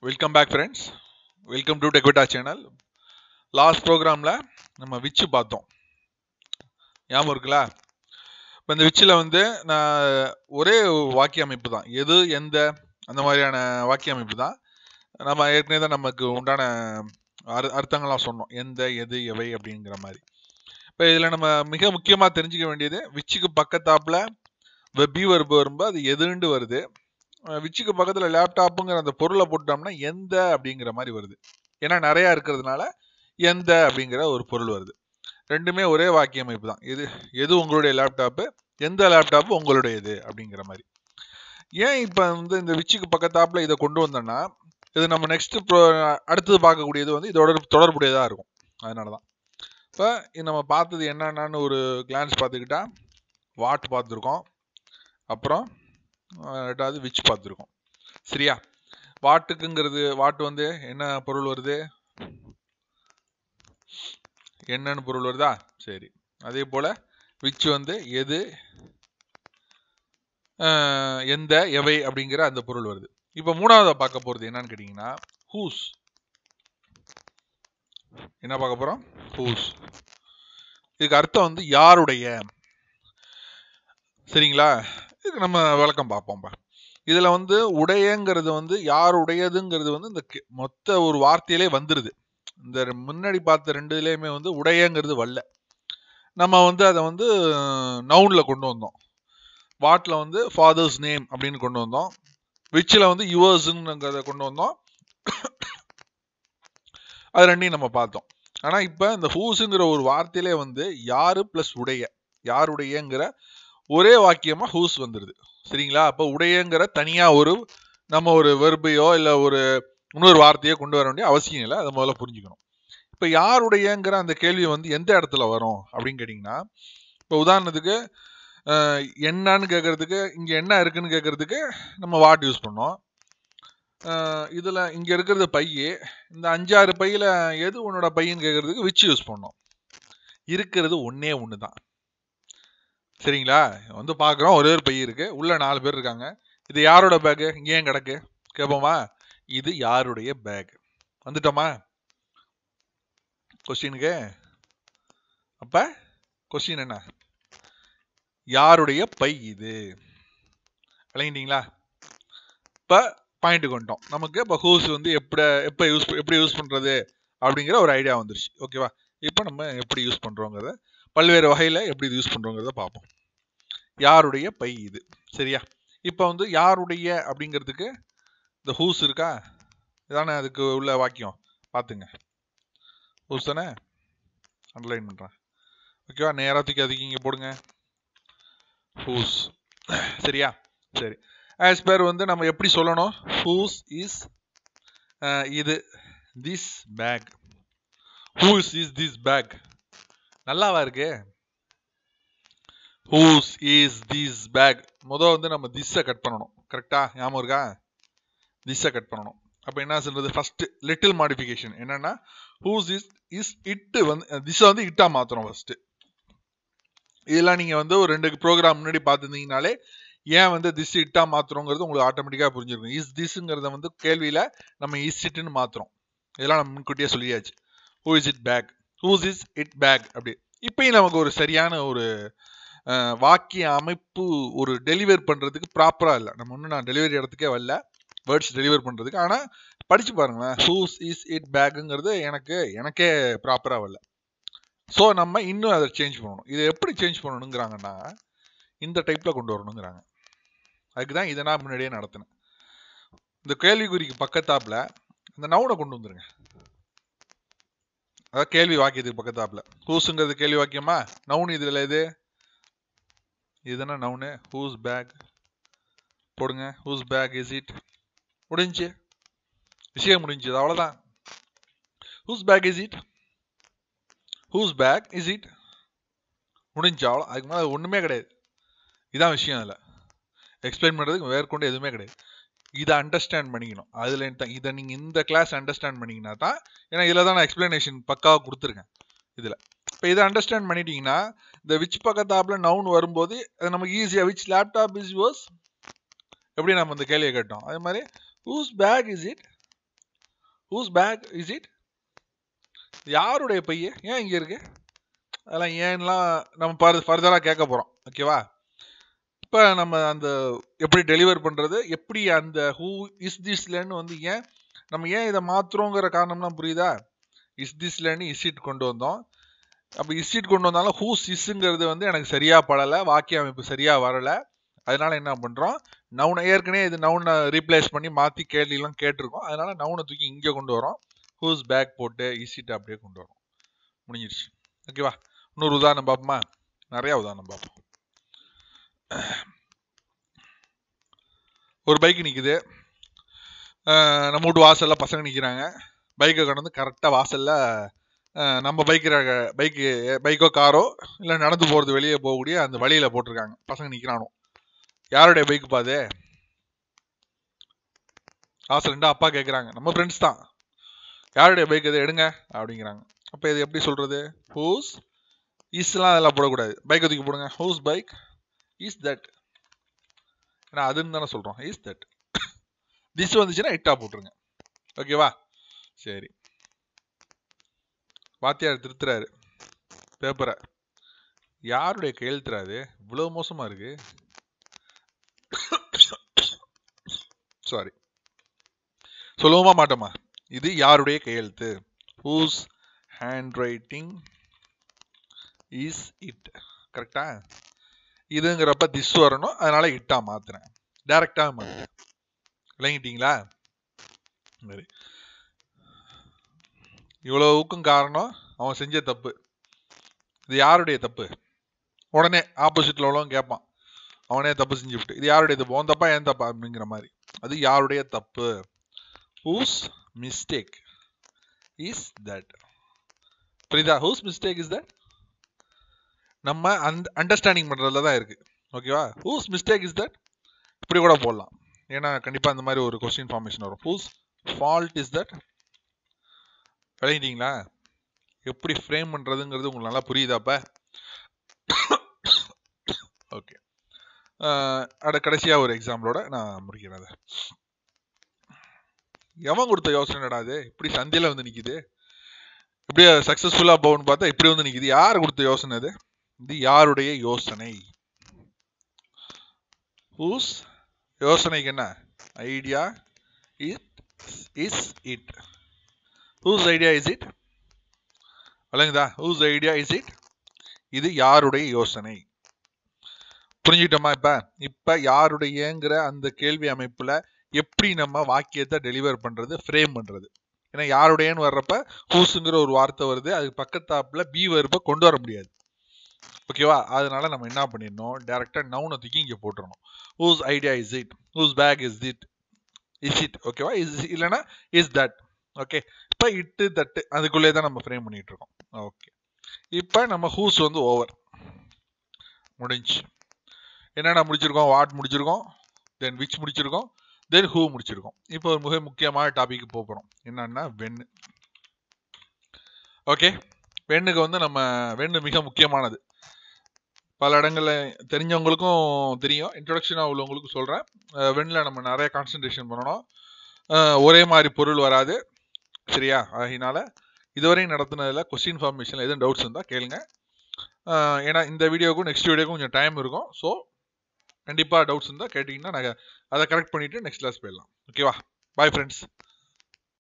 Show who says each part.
Speaker 1: welcome back friends welcome to Techvitta channel last ப்ரோக்ராமில் நம்ம விச்சு பார்த்தோம் ஞாபகம் இருக்குல்ல இப்போ இந்த விச்சில் வந்து நான் ஒரே வாக்கிய அமைப்பு தான் எது எந்த அந்த மாதிரியான வாக்கிய அமைப்பு தான் நம்ம ஏற்கனவே தான் நமக்கு உண்டான அர் அர்த்தங்கள்லாம் சொன்னோம் எந்த எது எவை அப்படிங்கிற மாதிரி இப்போ இதில் நம்ம மிக முக்கியமாக தெரிஞ்சுக்க வேண்டியது விச்சுக்கு பக்கத்தாப்பில் வெப்பி வரும்பு வரும்போது அது எதுண்டு வருது விச்சுக்கு பக்கத்தில் லேப்டாப்புங்கிற அந்த பொருளை போட்டோம்னா எந்த அப்படிங்கிற மாதிரி வருது ஏன்னா நிறையா இருக்கிறதுனால எந்த அப்படிங்கிற ஒரு பொருள் வருது ரெண்டுமே ஒரே வாக்கிய அமைப்பு தான் எது எது உங்களுடைய லேப்டாப்பு எந்த லேப்டாப்பு உங்களுடையது அப்படிங்கிற மாதிரி ஏன் இப்போ வந்து இந்த விச்சுக்கு பக்கத்தாப்பில் இதை கொண்டு வந்தோன்னா இது நம்ம நெக்ஸ்ட் ப்ரோ அடுத்தது பார்க்கக்கூடியது வந்து இதோட தொடர்புடையதாக இருக்கும் அதனால தான் இப்போ நம்ம பார்த்தது என்னென்னு ஒரு கிளான்ஸ் பார்த்துக்கிட்டா வாட் பார்த்துருக்கோம் அப்புறம் ரெண்டாவது விச் பார்த்துருக்கோம் சரியா வாட்டுக்குங்கிறது வாட்டு வந்து என்ன பொருள் வருது என்னன்னு பொருள் வருதா சரி அதே போல் விச் வந்து எது எந்த எவை அப்படிங்கிற அந்த பொருள் வருது இப்போ மூணாவதாக பார்க்க போகிறது என்னன்னு கேட்டிங்கன்னா ஹூஸ் என்ன பார்க்க போகிறோம் ஹூஸ் இதுக்கு அர்த்தம் வந்து யாருடைய சரிங்களா இதுக்கு நம்ம விளக்கம் பார்ப்போம்ப்பா இதில் வந்து உடையங்கிறது வந்து யாருடையதுங்கிறது வந்து இந்த மொத்த ஒரு வார்த்தையிலே வந்துடுது இந்த முன்னாடி பார்த்த ரெண்டு இதுலேயுமே வந்து உடையங்கிறது வரல நம்ம வந்து அதை வந்து நவுனில் கொண்டு வந்தோம் வாட்டில் வந்து ஃபாதர்ஸ் நேம் அப்படின்னு கொண்டு வந்தோம் விச்சில் வந்து யுவர்ஸுங்கிறத கொண்டு வந்தோம் அது ரெண்டையும் நம்ம பார்த்தோம் ஆனால் இப்போ இந்த ஹூஸுங்கிற ஒரு வார்த்தையிலே வந்து யாரு ப்ளஸ் உடைய யாருடையங்கிற ஒரே வாக்கியமாக ஹூஸ் வந்துடுது சரிங்களா அப்போ உடையங்கிற தனியாக ஒரு நம்ம ஒரு வெறுப்பையோ இல்லை ஒரு இன்னொரு வார்த்தையோ கொண்டு வர வேண்டிய அவசியம் இல்லை அதை முதல்ல புரிஞ்சுக்கணும் இப்போ யாருடையங்கிற அந்த கேள்வி வந்து எந்த இடத்துல வரும் அப்படின்னு கேட்டிங்கன்னா இப்போ உதாரணத்துக்கு என்னன்னு கேட்கறதுக்கு இங்கே என்ன இருக்குன்னு கேட்கறதுக்கு நம்ம வாட் யூஸ் பண்ணோம் இதில் இங்கே இருக்கிறது பைய இந்த அஞ்சாறு பையில் எது உன்னோட பையன்னு கேட்கறதுக்கு விச் யூஸ் பண்ணோம் இருக்கிறது ஒன்றே ஒன்று தான் சரிங்களா வந்து பார்க்குறோம் ஒரே ஒரு பை இருக்கு உள்ள நாலு பேர் இருக்காங்க இது யாரோட பேக்கு இங்கே ஏன் கிடக்கு கேட்போமா இது யாருடைய பேக் வந்துட்டோமா கொஸ்டினுக்கு அப்ப கொஸ்டின் என்ன யாருடைய பை இது விளங்கிட்டீங்களா இப்போ பாயிண்ட்டுக்கு வந்துட்டோம் நமக்கு இப்போ ஹூஸ் வந்து எப்படி எப்போ யூஸ் எப்படி யூஸ் பண்ணுறது அப்படிங்கிற ஒரு ஐடியா வந்துருச்சு ஓகேவா இப்போ நம்ம எப்படி யூஸ் பண்ணுறோங்கிறத பல்வேறு வகையில் எப்படி இது யூஸ் பண்ணுறோங்கிறத பார்ப்போம் யாருடைய பை இது சரியா இப்போ வந்து யாருடைய அப்படிங்கிறதுக்கு இந்த ஹூஸ் இருக்கா இதானே அதுக்கு உள்ள வாக்கியம் பார்த்துங்க ஹூஸ் தானே அண்டர்லைன் பண்ணுறேன் ஓகேவா நேராக தூக்கி அதுக்கு இங்கே போடுங்க ஹூஸ் சரியா சரி ஆஸ் பேர் வந்து நம்ம எப்படி சொல்லணும் ஹூஸ் இஸ் இது this bag whose is this bag நல்லாவா இருக்கு ஹூஸ் இஸ் திஸ் பேக் முதல் வந்து நம்ம திஸ்ஸை கட் பண்ணணும் கரெக்டா ஞாபகம் இருக்கா திஸ்ஸை கட் பண்ணணும் அப்போ என்ன சொல்றது ஃபர்ஸ்ட் லிட்டில் மாடிஃபிகேஷன் என்னன்னா ஹூஸ் இஸ் இஸ் இட்டு வந்து திஸ்ஸை வந்து இட்டா மாற்றணும் ஃபர்ஸ்ட் இதெல்லாம் நீங்கள் வந்து ஒரு ரெண்டு ப்ரோக்ராம் முன்னாடி பார்த்துருந்தீங்கனாலே ஏன் வந்து திஸ் இட்டா மாத்துறோங்கிறது உங்களுக்கு ஆட்டோமேட்டிக்காக புரிஞ்சிருக்கும் இஸ் திஸ்ங்கிறத வந்து கேள்வியில் நம்ம இஸ் இட்டுன்னு மாத்துறோம் இதெல்லாம் நம்ம முன்கூட்டியே சொல்லியாச்சு who is it bag whose is it bag அப்படி இப்பயும் நமக்கு ஒரு சரியான ஒரு வாக்கிய அமைப்பு ஒரு டெலிவர் பண்ணுறதுக்கு ப்ராப்பராக இல்லை நம்ம இன்னும் நான் டெலிவரி இடத்துக்கே வரல வேர்ட்ஸ் டெலிவர் பண்ணுறதுக்கு ஆனால் படித்து பாருங்களேன் ஹூஸ் இஸ் இட் பேக்குங்கிறது எனக்கு எனக்கே ப்ராப்பராக வரல ஸோ நம்ம இன்னும் அதை சேஞ்ச் பண்ணணும் இதை எப்படி சேஞ்ச் பண்ணணுங்கிறாங்கன்னா இந்த டைப்பில் கொண்டு வரணுங்கிறாங்க அதுக்கு தான் இதை நான் முன்னாடியே நடத்தினேன் இந்த கேள்விக்குறிக்கு பக்கத்தாப்பில் இந்த நவுனை கொண்டு வந்துருங்க அதாவது கேள்வி வாக்கியத்துக்கு பக்கத்தாப்பில் ஹூஸுங்கிறது கேள்வி வாக்கியமா நவுன் இதில் எது இதுனா நவுனு ஹூஸ் பேக் போடுங்க ஹூஸ் பேக் இஸ் இட் முடிஞ்சு விஷயம் முடிஞ்சது அவ்வளோதான் whose bag is it whose bag is it முடிஞ்சு அவ்வளோ அதுக்கு மேலே ஒன்றுமே கிடையாது இதான் விஷயம் அதில் எக்ஸ்பிளைன் பண்ணுறதுக்கு மேற்கொண்டு எதுவுமே கிடையாது இதை அண்டர்ஸ்டாண்ட் பண்ணிக்கணும் அதில் இதை நீங்கள் இந்த கிளாஸ் அண்டர்ஸ்டாண்ட் பண்ணிங்கன்னா தான் ஏன்னா இதில் தான் நான் எக்ஸ்பிளனேஷன் பக்காவாக கொடுத்துருக்கேன் இதில் இப்போ இதை அண்டர்ஸ்டாண்ட் பண்ணிட்டீங்கன்னா இந்த விச் பக்கத்தாப்பில் நவுன் வரும்போது அது நமக்கு ஈஸியாக விச் லேப்டாப் இஸ் யுவர்ஸ் எப்படி நம்ம இந்த கேள்வியை கேட்டோம் அதே மாதிரி whose bag is it whose bag is it யாருடைய பைய ஏன் இங்கே இருக்கு அதெல்லாம் ஏன்லாம் நம்ம பர் ஃபர்தராக கேட்க போகிறோம் ஓகேவா இப்போ நம்ம அந்த எப்படி டெலிவர் பண்ணுறது எப்படி அந்த ஹூ இஸ் திஸ்லன்னு வந்து ஏன் நம்ம ஏன் இதை மாத்துறோங்கிற காரணம்லாம் புரியுதா இஸ் திஸ்லன்னு இஸ்இட் கொண்டு வந்தோம் அப்போ இஸ்இட் கொண்டு வந்தாலும் ஹூஸ் இஸ்ஸுங்கிறது வந்து எனக்கு சரியாக படலை வாக்கிய அமைப்பு சரியாக வரலை அதனால என்ன பண்ணுறோம் நவுனை ஏற்கனவே இது நவுனை ரீப்ளேஸ் பண்ணி மாற்றி கேள்விலாம் கேட்டிருக்கோம் அதனால நவுனை தூக்கி இங்கே கொண்டு வரோம் ஹூஸ் பேக் போட்டு இசிட் அப்படியே கொண்டு வரோம் முடிஞ்சிருச்சு ஓகேவா இன்னொரு உதாரணம் பார்ப்போமா நிறையா உதாரணம் பார்ப்போம் ஒரு பைக் நிற்குது நம்ம வீட்டு வாசலில் பசங்க நிற்கிறாங்க பைக்கை கொண்டு வந்து கரெக்டாக வாசலில் நம்ம பைக்கு பைக்கு பைக்கோ காரோ இல்லை நடந்து போகிறது வெளியே போகக்கூடிய அந்த வழியில் போட்டிருக்காங்க பசங்க நிற்கிறானோ யாருடைய பைக் பாது காசு ரெண்டா அப்பா கேட்குறாங்க நம்ம ஃப்ரெண்ட்ஸ் தான் யாருடைய பைக் இது எடுங்க அப்படிங்கிறாங்க அப்போ இது எப்படி சொல்கிறது ஹூஸ் இஸ்லாம் அதெல்லாம் போடக்கூடாது பைக்கை தூக்கி போடுங்க ஹூஸ் பைக் இஸ் தட் ஏன்னா அதுன்னு தானே சொல்கிறோம் இஸ் தட் திஸ் வந்துச்சுன்னா இட்டா போட்டுருங்க ஓகேவா சரி வாத்தியார் திருத்துறாரு பேப்பரை யாருடைய கையெழுத்துறாரு இவ்வளோ மோசமாக இருக்கு சாரி சொல்லுவோமா மாட்டோமா இது யாருடைய கையெழுத்து whose hand writing is it கரெக்டா இதுங்கிறப்ப திஸ் வரணும் அதனால இட்டா மாத்துறேன் டைரக்டா மாத்துறேன் விளங்கிட்டீங்களா சரி இவ்வளவுக்கும் காரணம் அவன் செஞ்ச தப்பு இது யாருடைய தப்பு உடனே ஆப்போசிட்ல உள்ளவன் கேட்பான் அவனே தப்பு செஞ்சுவிட்டு இது யாருடைய தப்பு உன் தப்பா ஏன் தப்பா அப்படிங்கிற மாதிரி அது யாருடைய தப்பு ஹூஸ் மிஸ்டேக் இஸ் தட் புரியுதா ஹூஸ் மிஸ்டேக் இஸ் தட் நம்ம அந்த அண்டர்ஸ்டாண்டிங் பண்ணுறதுல தான் இருக்கு ஓகேவா ஹூஸ் மிஸ்டேக் இஸ் தட் இப்படி கூட போடலாம் ஏன்னா கண்டிப்பாக இந்த மாதிரி ஒரு கொஸ்டின் ஃபார்மேஷன் வரும் ஹூஸ் ஃபால்ட் இஸ் தட் விளங்கிட்டீங்களா எப்படி ஃப்ரேம் பண்ணுறதுங்கிறது உங்களுக்கு நல்லா புரியுதாப்ப ஓகே அட கடைசியாக ஒரு எக்ஸாம்பிளோட நான் முடிக்கிறேன் அதை எவன் கொடுத்த யோசனைடா அது இப்படி சந்தையில் வந்து நிற்கிது இப்படியே சக்ஸஸ்ஃபுல்லாக போகணும்னு பார்த்தா இப்படி வந்து நிற்கிது யார் கொடுத்த யோசனை அது இது யாருடைய யோசனை ஹூஸ் யோசனைக்கு என்ன idea it is it whose idea is it விளங்குதா ஹூஸ் ஐடியா இஸ் இட் இது யாருடைய யோசனை புரிஞ்சுக்கிட்டோமா இப்ப இப்ப யாருடையங்கிற அந்த கேள்வி அமைப்புல எப்படி நம்ம வாக்கியத்தை டெலிவர் பண்றது ஃப்ரேம் பண்றது ஏன்னா யாருடையன்னு வர்றப்ப ஹூஸுங்கிற ஒரு வார்த்தை வருது அதுக்கு பக்கத்தாப்புல பி வருப்ப கொண்டு வர முடியாது ஓகேவா அதனால நம்ம என்ன பண்ணிடணும் டேரக்டா நவுனை தூக்கி இங்க போட்டுறணும் whose idea is it whose bag is it is it ஓகேவா இஸ் இல்லைன்னா இஸ் தட் ஓகே இப்போ இட்டு தட்டு அதுக்குள்ளே தான் நம்ம ஃப்ரேம் பண்ணிட்டு இருக்கோம் ஓகே இப்போ நம்ம ஹூஸ் வந்து ஓவர் முடிஞ்சு என்னென்ன முடிச்சிருக்கோம் வாட் முடிச்சிருக்கோம் தென் விச் முடிச்சிருக்கோம் தென் ஹூ முடிச்சிருக்கோம் இப்போ ஒரு மிக முக்கியமான டாபிக் போகிறோம் என்னன்னா வெண்ணு ஓகே வெண்ணுக்கு வந்து நம்ம வெண்ணு மிக முக்கியமானது பல இடங்களில் தெரிஞ்சவங்களுக்கும் தெரியும் இன்ட்ரொடக்ஷனாக உள்ளவங்களுக்கும் சொல்கிறேன் வெண்ணில் நம்ம நிறைய கான்சன்ட்ரேஷன் பண்ணணும் ஒரே மாதிரி பொருள் வராது சரியா அதனால இதுவரையும் நடத்துனதில் கொஸ்டின் ஃபார்மேஷனில் எதுவும் டவுட்ஸ் இருந்தால் கேளுங்க ஏன்னா இந்த வீடியோக்கும் நெக்ஸ்ட் வீடியோக்கும் கொஞ்சம் டைம் இருக்கும் ஸோ கண்டிப்பாக டவுட்ஸ் இருந்தால் கேட்டிங்கன்னா நாங்கள் அதை கரெக்ட் பண்ணிவிட்டு நெக்ஸ்ட் கிளாஸ் போயிடலாம் ஓகேவா பாய் ஃப்ரெண்ட்ஸ்